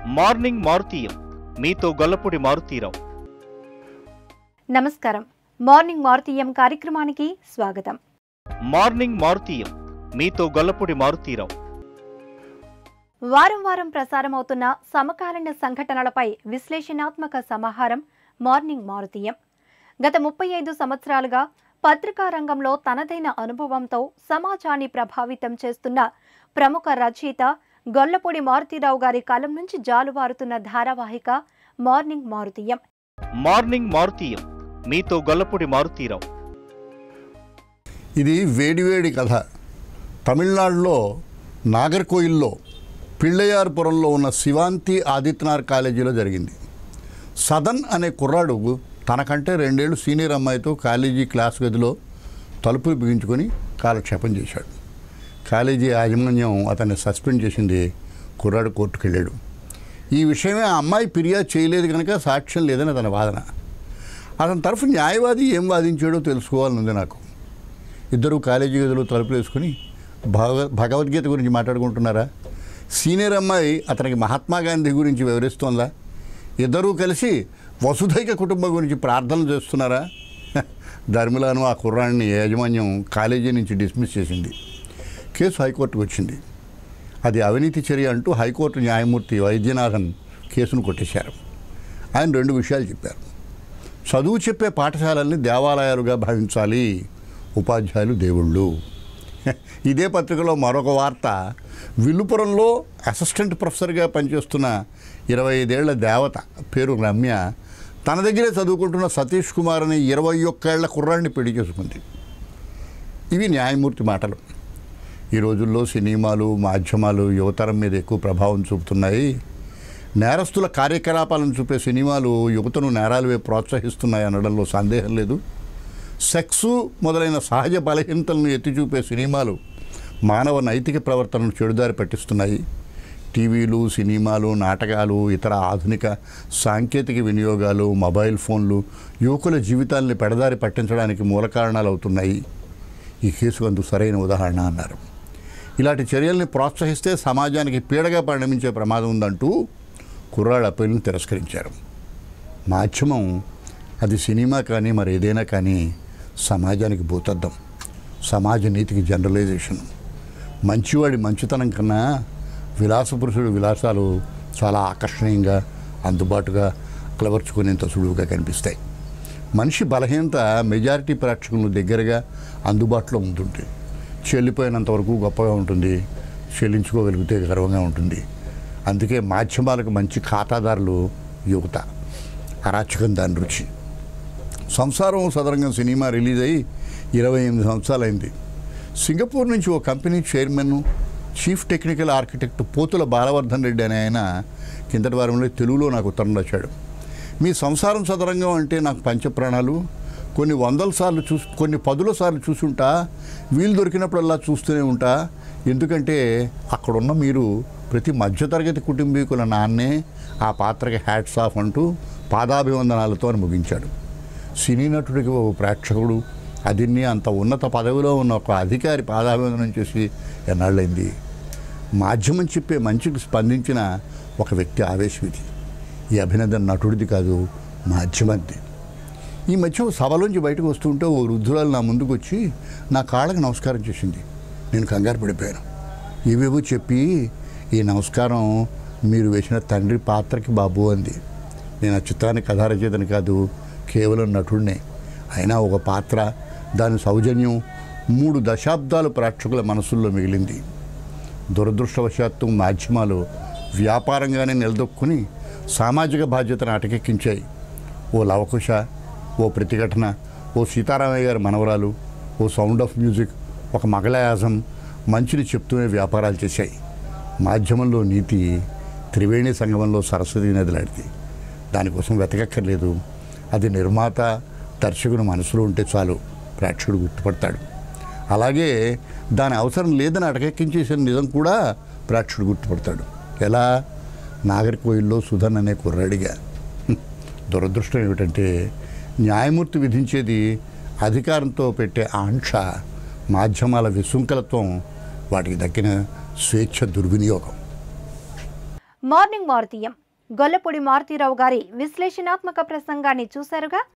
Morning మారుతీయం మీతో గొల్లపూడి మారుతీరావు నమస్కారం morning మారుతీయం కార్యక్రమానికి స్వాగతం మార్నింగ్ మారుతీయం మీతో గొల్లపూడి మారుతీరావు వారం వారం ప్రసారమవుతున్న సమకాలీన సంఘటనలపై విశ్లేషణాత్మక సమాహారం మార్నింగ్ మారుతీయం గత ముప్పై ఐదు సంవత్సరాలుగా పత్రికా రంగంలో తనదైన అనుభవంతో సమాజాన్ని ప్రభావితం చేస్తున్న ప్రముఖ రచయిత గొల్లపూడి మారుతీరావు గారి కాలం నుంచి జాలువారుతున్న ధారావాహిక మార్నింగ్ మారుతీయం మార్నింగ్ మారుతీయం మీతో గొల్లపూడి మారుతీరావు ఇది వేడివేడి కథ తమిళనాడులో నాగర్కోయిల్లో పిళ్ళయార్పురంలో ఉన్న శివాంతి ఆదిత్యనాథ్ కాలేజీలో జరిగింది సదన్ అనే కుర్రాడు తనకంటే రెండేళ్ళు సీనియర్ అమ్మాయితో కాలేజీ క్లాస్ గదిలో తలుపులు బిగించుకొని కాలక్షేపం చేశాడు కాలేజీ యాజమాన్యం అతన్ని సస్పెండ్ చేసింది కుర్రాడు కోర్టుకు వెళ్ళాడు ఈ విషయమే ఆ అమ్మాయి ఫిర్యాదు చేయలేదు కనుక సాక్ష్యం లేదని అతని వాదన అతని తరఫు న్యాయవాది ఏం వాదించాడో తెలుసుకోవాలనుంది నాకు ఇద్దరు కాలేజీ గదిలో తలుపులు వేసుకుని భగవ భగవద్గీత గురించి మాట్లాడుకుంటున్నారా సీనియర్ అమ్మాయి అతనికి మహాత్మా గాంధీ గురించి వివరిస్తోందా ఇద్దరూ కలిసి వసుధైక కుటుంబం గురించి ప్రార్థనలు చేస్తున్నారా ధర్మిలాను ఆ కుర్రాన్ని యాజమాన్యం కాలేజీ నుంచి డిస్మిస్ చేసింది కేసు హైకోర్టుకు వచ్చింది అది అవినీతి చర్య అంటూ హైకోర్టు న్యాయమూర్తి వైద్యనాథన్ కేసును కొట్టేశారు ఆయన రెండు విషయాలు చెప్పారు చదువు చెప్పే పాఠశాలల్ని దేవాలయాలుగా భావించాలి ఉపాధ్యాయులు దేవుళ్ళు ఇదే పత్రికలో మరొక వార్త విల్లుపురంలో అసిస్టెంట్ ప్రొఫెసర్గా పనిచేస్తున్న ఇరవై ఐదేళ్ల దేవత పేరు రమ్య తన దగ్గరే చదువుకుంటున్న సతీష్ కుమార్ అనే ఇరవై ఒక్కేళ్ల కుర్రాడిని పెళ్లి చేసుకుంది ఇవి న్యాయమూర్తి మాటలు ఈ రోజుల్లో సినిమాలు మాధ్యమాలు యువతరం మీద ఎక్కువ ప్రభావం చూపుతున్నాయి నేరస్తుల కార్యకలాపాలను చూపే సినిమాలు యువతను నేరాలు వైపు ప్రోత్సహిస్తున్నాయి అనడంలో సందేహం లేదు సెక్సు మొదలైన సహజ బలహీనతలను ఎత్తి చూపే సినిమాలు మానవ నైతిక ప్రవర్తనను చెడుదారి పట్టిస్తున్నాయి టీవీలు సినిమాలు నాటకాలు ఇతర ఆధునిక సాంకేతిక వినియోగాలు మొబైల్ ఫోన్లు యువకుల జీవితాల్ని పెడదారి పట్టించడానికి మూల కారణాలు అవుతున్నాయి ఈ కేసు అందుకు సరైన ఉదాహరణ అన్నారు ఇలాంటి చర్యల్ని ప్రోత్సహిస్తే సమాజానికి పీడగా పరిణమించే ప్రమాదం ఉందంటూ కుర్రాళ్ళ అప్పీల్ని తిరస్కరించారు మాధ్యమం అది సినిమా కానీ మరి ఏదైనా కానీ సమాజానికి భూతద్దం సమాజ నీతికి జనరలైజేషన్ మంచివాడి మంచితనం కన్నా విలాసపురుషుడు విలాసాలు చాలా ఆకర్షణీయంగా అందుబాటుగా అలవర్చుకునేంత సులువుగా కనిపిస్తాయి మనిషి బలహీనత మెజారిటీ ప్రేక్షకులను దగ్గరగా అందుబాటులో ఉంటుంది చెల్లిపోయినంత వరకు గొప్పగా ఉంటుంది చెల్లించుకోగలిగితే గర్వంగా ఉంటుంది అందుకే మాధ్యమాలకు మంచి ఖాతాదారులు యువత అరాచకం దాని రుచి సంసారం సదరంగం సినిమా రిలీజ్ అయ్యి ఇరవై ఎనిమిది సంవత్సరాలైంది సింగపూర్ నుంచి ఓ company chairman chief technical architect Pothula Balavardhan Reddy అనే ఆయన కిందటి వారంలో తెలుగులో నాకు ఉత్తరం రాశాడు మీ సంసారం సదరంగం అంటే నాకు పంచప్రాణాలు కొన్ని వందల సార్లు చూసి కొన్ని పదుల సార్లు చూసుంటా వీలు దొరికినప్పుడల్లా చూస్తూనే ఉంటా ఎందుకంటే అక్కడున్న మీరు ప్రతి మధ్యతరగతి కుటుంబీకుల నాన్నే ఆ పాత్రకి హ్యాట్స్ ఆఫ్ అంటూ పాదాభివందనాలతో అని ముగించాడు సినీ నటుడికి ఓ ప్రేక్షకుడు అదిన్ని అంత ఉన్నత పదవిలో ఉన్న ఒక అధికారి పాదాభివందనం చేసి ఎన్నాళ్ళైంది మాధ్యమం చెప్పే మంచికి స్పందించిన ఒక వ్యక్తి ఆవేశం ఇది ఈ అభినందన నటుడిది కాదు మాధ్యమంది ఈ మధ్య ఓ సభలోంచి బయటకు వస్తుంటే ఓ వృద్ధురాలు నా ముందుకు వచ్చి నా కాళ్ళకి నమస్కారం చేసింది నేను కంగారు పడిపోయాను ఇవేవో చెప్పి ఈ నమస్కారం మీరు వేసిన తండ్రి పాత్రకి బాబు అంది నేను ఆ చిత్రానికి కథా రచయితని కాదు కేవలం నటుడినే అయినా ఒక పాత్ర దాని సౌజన్యం మూడు దశాబ్దాలు ప్రేక్షకుల మనసుల్లో మిగిలింది దురదృష్టవశాత్తు మాధ్యమాలు వ్యాపారంగానే నిలదొక్కుని సామాజిక బాధ్యతను అటకెక్కించాయి ఓ లవకుశ ఓ ప్రతిఘటన ఓ సీతారామయ్య గారి మనవరాలు ఓ సౌండ్ ఆఫ్ మ్యూజిక్ ఒక మగళయాసం మంచిని చెప్తూనే వ్యాపారాలు చేశాయి మాధ్యమంలో నీతి త్రివేణి సంగమంలో సరస్వతి నదిలాడితే దానికోసం వెతకక్కర్లేదు అది నిర్మాత దర్శకుని మనసులో ఉంటే చాలు ప్రేక్షకుడు గుర్తుపడతాడు అలాగే దాని అవసరం లేదని అటకెక్కించేసిన నిజం కూడా ప్రేక్షకుడు గుర్తుపడతాడు ఎలా నాగరికోయిల్లో సుధన్ అనే కుర్రాడిగా హ్మ్. దురదృష్టం ఏమిటంటే న్యాయమూర్తి విధించేది అధికారంతో పెట్టే ఆంక్ష మాధ్యమాల విశృంఖలత్వం వాటికి దక్కిన స్వేచ్ఛ దుర్వినియోగం మార్నింగ్ మారుతీయం గొల్లపూడి మారుతీరావు గారి విశ్లేషణాత్మక ప్రసంగాన్ని చూశారుగా